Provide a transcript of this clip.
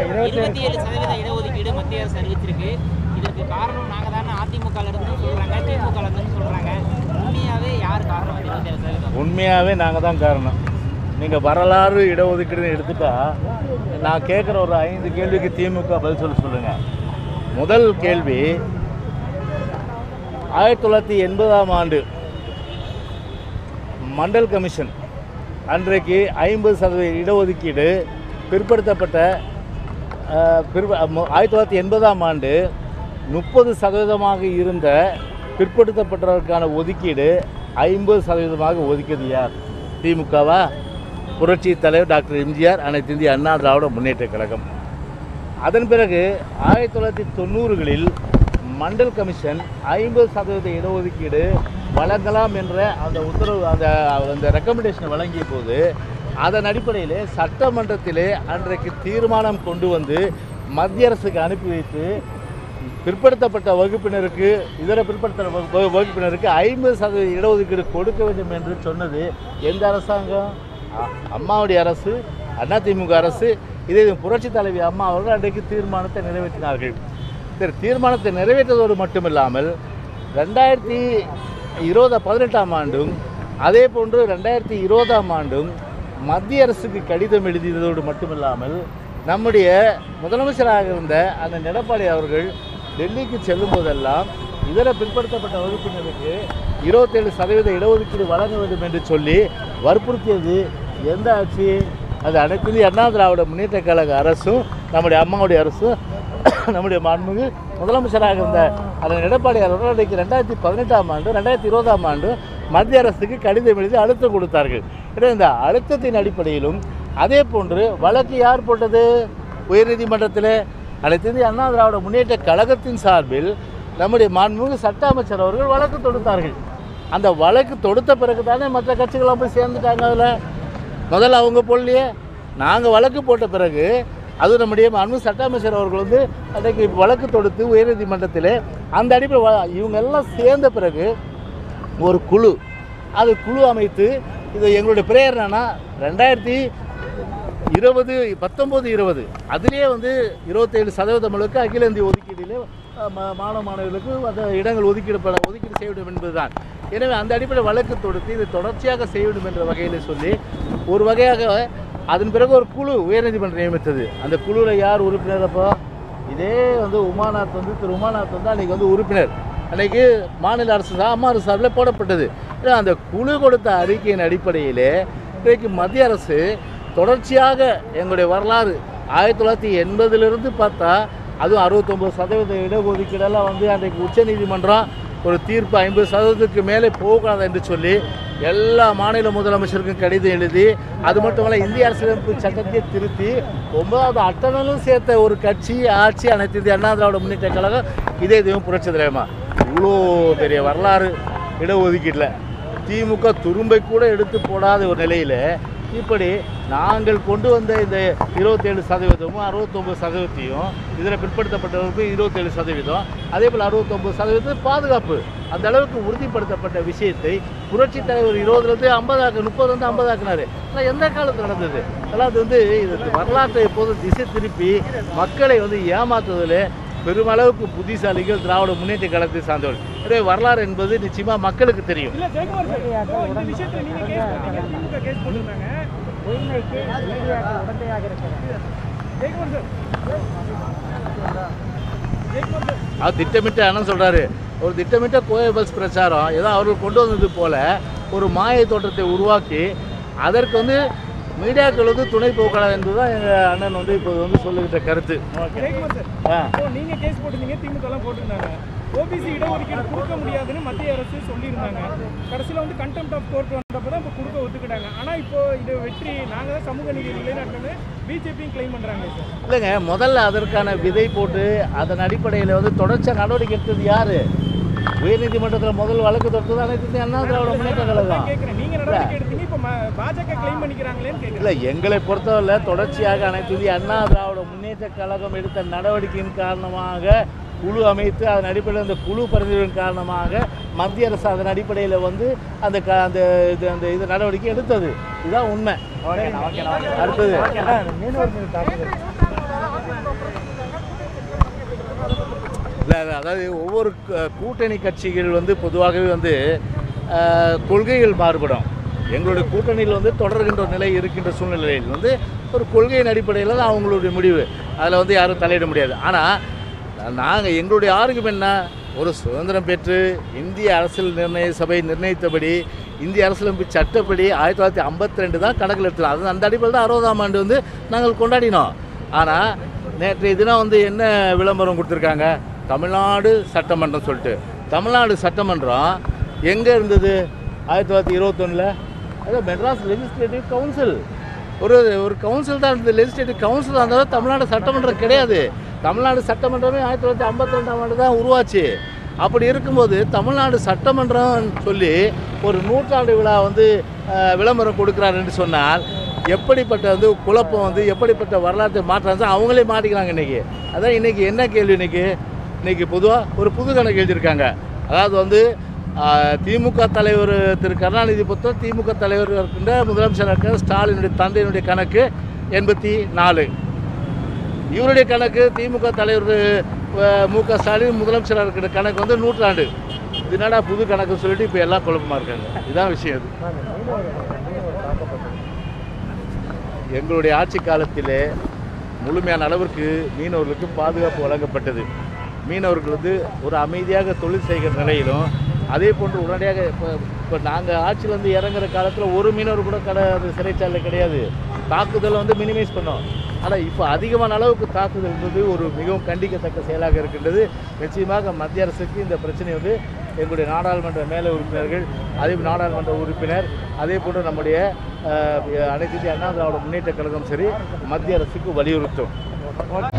இருபத்தி ஏழு சதவீத இடஒதுக்கீடு மத்திய அரசு அறிவிச்சிருக்கு இதற்கு காரணம் நாங்க தானே அதிமுக இருந்து சொல்றாங்க திமுக இருந்து சொல்றாங்க உண்மையாவே யார் காரணம் அந்த இருபத்தி ஏழு சதவீதம் உண்மையாகவே நாங்கள் தான் காரணம் நீங்கள் வரலாறு இடஒதுக்கீடுன்னு எடுத்துட்டா நான் கேட்குற ஒரு ஐந்து கேள்விக்கு திமுக பதில் சொல்ல சொல்லுங்கள் முதல் கேள்வி ஆயிரத்தி தொள்ளாயிரத்தி எண்பதாம் ஆண்டு மண்டல் கமிஷன் அன்றைக்கு ஐம்பது சதவீத இடஒதுக்கீடு பிற்படுத்தப்பட்ட அஹ், பிற்ப மு- ஆயிரத்தி தொள்ளாயிரத்தி எண்பதாம் ஆண்டு முப்பது சதவீதமாக இருந்த பிற்படுத்தப்பட்டவருக்கான ஒதுக்கீடு ஐம்பது சதவீதமாக ஒதுக்கியது யார் திமுகவா புரட்சி தலைவர் டாக்டர் எம்ஜிஆர் அனைத்து இந்திய அண்ணா திராவிட முன்னேற்ற கழகம் அதன் பிறகு ஆயிரத்தி தொள்ளாயிரத்தி தொண்ணூறுகளில் மண்டல் கமிஷன் ஐம்பது சதவீத இடஒதுக்கீடு வழங்கலாம் என்ற அந்த உத்தரவு அந்த அந்த ரெக்கமெண்டேஷன் வழங்கிய போது அதன் அடிப்படையில் சட்டமன்றத்திலே அன்றைக்கு தீர்மானம் கொண்டு வந்து மத்திய அரசுக்கு அனுப்பி வைத்து பிற்படுத்தப்பட்ட வகுப்பினருக்கு இதர பிற்படுத்த வகு- வகுப்பினருக்கு ஐம்பது சதவீத இடஒதுக்கீடு கொடுக்க வேண்டும் என்று சொன்னது எந்த அரசாங்கம் அ- அம்மாவுடைய அரசு அதிமுக அரசு இதே புரட்சி தலைவி அம்மா அவர்கள் அன்றைக்கு தீர்மானத்தை நிறைவேற்றினார்கள் சரி தீர்மானத்தை நிறைவேற்றதோடு மட்டுமில்லாமல் ரெண்டாயிரத்தி இருபது பதினெட்டாம் ஆண்டும் அதே போன்று ரெண்டாயிரத்தி இருபதாம் ஆண்டும் மத்திய அரசுக்கு கடிதம் எழுதியதோடு மட்டுமில்லாமல் நம்முடைய முதலமைச்சராக இருந்த அந்த எடப்பாடி அவர்கள் டெல்லிக்கு செல்லும் போதெல்லாம் இதர பிற்படுத்தப்பட்ட வகுப்பினருக்கு இருபத்தேழு சதவீத இடஒதுக்கீடு வழங்க வேண்டும் என்று சொல்லி வற்புறுத்தியது எந்த ஆட்சி அது அனைத்து இந்திய அண்ணா திராவிட முன்னேற்ற கழக அரசும் நம்முடைய அம்மாவுடைய அரசும் நம்முடைய மாண்புமிகு முதலமைச்சராக இருந்த அதன் எடப்பாடி அவர்கள் அன்றைக்கு ரெண்டாயிரத்தி பதினெட்டாம் ஆண்டு ரெண்டாயிரத்தி இருபதாம் ஆண்டு மத்திய அரசுக்கு கடிதம் எழுதி அழுத்தம் கொடுத்தார்கள் எனவே இந்த அழுத்தத்தின் அடிப்படையிலும் அதே போன்று வழக்கு யார் போட்டது உயர்நீதிமன்றத்தில் அனைத்து இந்திய அண்ணா திராவிட முன்னேற்ற கழகத்தின் சார்பில் நம்முடைய மாண்புமிகு சட்ட அமைச்சர் அவர்கள் வழக்கு தொடுத்தார்கள் அந்த வழக்கு தொடுத்த பிறகு தானே மற்ற கட்சிகள்லாம் போய் சேர்ந்துட்டாங்க அதில் முதல்ல அவங்க போடலையே நாங்கள் வழக்கு போட்ட பிறகு அது நம்முடைய அன்பு சட்ட அமைச்சர் அவர்கள் வந்து அன்றைக்கு வழக்கு தொடுத்து உயர்நீதிமன்றத்தில் அந்த அடிப்படை வ- இவங்க எல்லாம் சேர்ந்த பிறகு ஒரு குழு அது குழு அமைத்து இது எங்களுடைய பிரேயர் என்னன்னா ரெண்டாயிரத்தி இருபது பத்தொம்போது இருபது அதுலேயே வந்து இருபத்தேழு சதவீதம் அளவுக்கு அகில இந்திய ஒதுக்கீட்டிலே அஹ், ம- மாணவ மாணவிகளுக்கு அந்த இடங்கள் ஒதுக்கீடு பட- ஒதுக்கீடு செய்ய வேண்டும் என்பதுதான் எனவே அந்த அடிப்படை வழக்கு தொடுத்து இதை தொடர்ச்சியாக செய்ய வேண்டும் என்ற வகையில் சொல்லி ஒரு வகையாக அதன் பிறகு ஒரு குழு உயர்நீதிமன்றம் நியமித்தது அந்த குழுவில் யார் உறுப்பினர் அப்போ இதே வந்து உமாநாத் வந்து திரு உமாநாத் வந்து அன்றைக்கி வந்து உறுப்பினர் அன்றைக்கி மாநில அரசு சா- அம்மா அரசு சார்பில் போடப்பட்டது ஏன்னா அந்த குழு கொடுத்த அறிக்கையின் அடிப்படையிலே இன்றைக்கு மத்திய அரசு தொடர்ச்சியாக எங்களுடைய வரலாறு ஆயிரத்தி தொள்ளாயிரத்தி எண்பதுலேருந்து பார்த்தா அதுவும் அறுபத்தொம்பது சதவீத இடஒதுக்கீடெல்லாம் வந்து அன்றைக்கு உச்சநீதிமன்றம் ஒரு தீர்ப்பு ஐம்பது சதவீதத்துக்கு மேலே போகக்கூடாது என்று சொல்லி எல்லா மாநில முதலமைச்சருக்கும் கடிதம் எழுதி அது மட்டுமல்ல இந்திய அரசியலமைப்பு சட்டத்தை திருத்தி ஒன்பதாவது அட்டனலும் சேர்த்த ஒரு கட்சி ஆட்சி அனைத்து இந்திய அண்ணா திராவிட முன்னேற்ற கழகம் இதே தெய்வம் புரட்சி தலைவமா இவ்வளோ பெரிய வரலாறு இடஒதுக்கீட்டில் திமுக துரும்பை கூட எடுத்து போடாத ஒரு நிலையில் இப்படி நாங்கள் கொண்டு வந்த இந்த இருபத்தேழு சதவீதமும் அறுபத்தொம்பது சதவீதத்தையும் இதில் பிற்படுத்தப்பட்டவருக்கு இருபத்தேழு சதவீதம் அதே போல் அறுபத்தொம்பது சதவீதம் பாதுகாப்பு அந்த அளவுக்கு உறுதிப்படுத்தப்பட்ட விஷயத்தை புரட்சி தலைவர் இருபதுலேருந்து ஐம்பதாக்கு முப்பதுலேருந்து ஐம்பதாக்குனாரு ஆனால் எந்த காலத்தில் நடந்தது அதெல்லாம் அது வந்து இது வரலாற்றை எப்போதும் திசை திருப்பி மக்களை வந்து ஏமாத்துவதில் பெருமளவுக்கு புத்திசாலிகள் திராவிட முன்னேற்ற கழகத்தை சார்ந்தவர்கள் எனவே வரலாறு என்பது நிச்சயமா மக்களுக்கு தெரியும் இல்ல ஜெயக்குமார் சார் இப்போ இந்த விஷயத்துல நீங்க கேஸ் போட்டீங்க திமுக கேஸ் போட்டிருந்தாங்க உரிமைக்கு மீடியாக்கள் உடந்தையாக இருக்கிறார் ஜெயக்குமார் சார் ஜெயக்குமார் சார் அவர் திட்டமிட்ட என்ன சொல்றாரு ஒரு திட்டமிட்ட கோய பஸ் பிரச்சாரம் ஏதோ அவர்கள் கொண்டு வந்தது போல ஒரு மாய தோற்றத்தை உருவாக்கி அதற்கு வந்து மீடியாக்கள் வந்து துணை போகலாம் என்பதுதான் எங்கள் அண்ணன் வந்து இப்போது வந்து சொல்லுகின்ற கருத்து ஜெயக்குமார் சார் ஆ இப்போ நீங்க கேஸ் போட்டிருந்தீங்க திமுக எல்லாம் போட்டிருந்தாங்க ஓபிசி இடஒதுக்கீடு கொடுக்க முடியாதுன்னு மத்திய அரசு சொல்லியிருந்தாங்க கடைசியில் வந்து கண்டெம்ட் ஆஃப் கோர்ட் வந்தப்போ தான் இப்போ கொடுக்க ஒத்துக்கிட்டாங்க ஆனால் இப்போ இது வெற்றி நாங்கள் தான் சமூக நீதி நிலைநாட்டணும்னு பிஜேபியும் கிளைம் பண்ணுறாங்க சார் இல்லைங்க முதல்ல அதற்கான விதை போட்டு அதன் அடிப்படையில் வந்து தொடர்ச்சியாக நடவடிக்கை எடுத்தது யாரு உயர்நீதிமன்றத்தில் முதல் வழக்கு தொடுத்தது அனைத்து இந்திய அண்ணா திராவிட முன்னேற்ற கழகம் கேட்குறேன் நீங்க நடவடிக்கை எடுத்தீங்க இப்போ ம- பாஜக கிளைம் பண்ணிக்கிறாங்களேன்னு கேட்குறேன் இல்லை எங்களை பொறுத்தவரை தொடர்ச்சியாக அனைத்து இந்திய அண்ணா திராவிட முன்னேற்ற கழகம் எடுத்த நடவடிக்கையின் காரணமாக குழு அமைத்து அதன் அடிப்படையில் அந்த குழு பரிந்துரையின் காரணமாக மத்திய அரசு அதன் அடிப்படையில் வந்து அந்த க அந்த இது அந்த இது நடவடிக்கை எடுத்தது இதுதான் உண்மை அடுத்தது மீனவர்கள் தாக்குதல் இல்லை அது- அதாவது ஒவ்வொரு க- கூட்டணி கட்சிகள் வந்து பொதுவாகவே வந்து அஹ், கொள்கைகள் மாறுபடும் எங்களுடைய கூட்டணியில் வந்து தொடர்கின்ற நிலை இருக்கின்ற சூழ்நிலையில் வந்து ஒரு கொள்கையின் அடிப்படையில் தான் அவங்களுடைய முடிவு அதில் வந்து யாரும் தலையிட முடியாது ஆனால் நாங்கள் எங்களுடைய ஆர்குமெண்ட் என்ன ஒரு சுதந்திரம் பெற்று இந்திய அரசியல் நிர்ணய சபை நிர்ணயித்தபடி இந்திய அரசியலமைப்பு சட்டப்படி ஆயிரத்தி தொள்ளாயிரத்தி ஐம்பத்தி ரெண்டு தான் கணக்கில் எடுத்துலாம் அது அந்த அடிப்படையில் தான் அறுபதாம் ஆண்டு வந்து நாங்கள் கொண்டாடினோம் ஆனால் நேற்றைய தினம் வந்து என்ன விளம்பரம் கொடுத்துருக்காங்க தமிழ்நாடு சட்டமன்றம் சொல்லிட்டு தமிழ்நாடு சட்டமன்றம் எங்கே இருந்தது ஆயிரத்தி தொள்ளாயிரத்தி இருபத்தொன்னில் அது மெட்ராஸ் லெஜிஸ்லேட்டிவ் கவுன்சில் ஒரு ஒரு கவுன்சில் தான் இருந்தது லெஜிஸ்லேட்டிவ் கவுன்சில் தான் இருந்தாலும் தமிழ்நாடு சட்டமன்றம் கிடையாது தமிழ்நாடு சட்டமன்றமே ஆயிரத்தி தொள்ளாயிரத்தி ஐம்பத்தி ரெண்டாம் ஆண்டு தான் உருவாச்சு அப்படி இருக்கும்போது தமிழ்நாடு சட்டமன்றம் சொல்லி ஒரு நூற்றாண்டு விழா வந்து அஹ், விளம்பரம் கொடுக்குறாருன்னு சொன்னால் எப்படிப்பட்ட வந்து குழப்பம் வந்து எப்படிப்பட்ட வரலாற்று மாற்றம் வந்து அவங்களே மாட்டிக்கிறாங்க இன்னைக்கு அதான் இன்னைக்கு என்ன கேள்வி இன்னைக்கு இன்னைக்கு பொதுவாக ஒரு புது கணக்கு எழுதியிருக்காங்க அதாவது வந்து ஆஹ், திமுக தலைவர் திரு கருணாநிதி பொறுத்த திமுக தலைவர் இருக்கின்ற முதலமைச்சர் இருக்கிற ஸ்டாலினுடைய தந்தையினுடைய கணக்கு எண்பத்தி நாலு இவருடைய கணக்கு திமுக தலைவர் அஹ், மு க ஸ்டாலின் முதலமைச்சராக இருக்கிற கணக்கு வந்து நூற்றாண்டு இது என்னடா புது கணக்கு சொல்லிட்டு இப்போ எல்லாம் குழப்பமா இருக்காங்க இதுதான் விஷயம் இது எங்களுடைய ஆட்சி காலத்திலே முழுமையான அளவிற்கு மீனவர்களுக்கு பாதுகாப்பு வழங்கப்பட்டது மீனவர்கள் வந்து ஒரு அமைதியாக தொழில் செய்கிற நிலையிலும் அதே போன்று உடனடியாக இப்போ இப்போ நாங்கள் ஆட்சியில் வந்து இறங்குற காலத்தில் ஒரு மீனவர் கூட கடை அது சிறைச்சாலையில் கிடையாது தாக்குதலை வந்து மினிமைஸ் பண்ணோம் ஆனால் இப்போ அதிகமான அளவுக்கு தாக்குதல் என்பது ஒரு மிகவும் கண்டிக்கத்தக்க செயலாக இருக்கின்றது நிச்சயமாக மத்திய அரசுக்கு இந்த பிரச்சனை வந்து எங்களுடைய நாடாளுமன்ற மேல உறுப்பினர்கள் அதே நாடாளுமன்ற உறுப்பினர் அதே போன்று நம்முடைய அஹ், அனைத்து இந்திய அண்ணா திராவிட முன்னேற்ற கழகம் சரி மத்திய அரசுக்கு வலியுறுத்தும்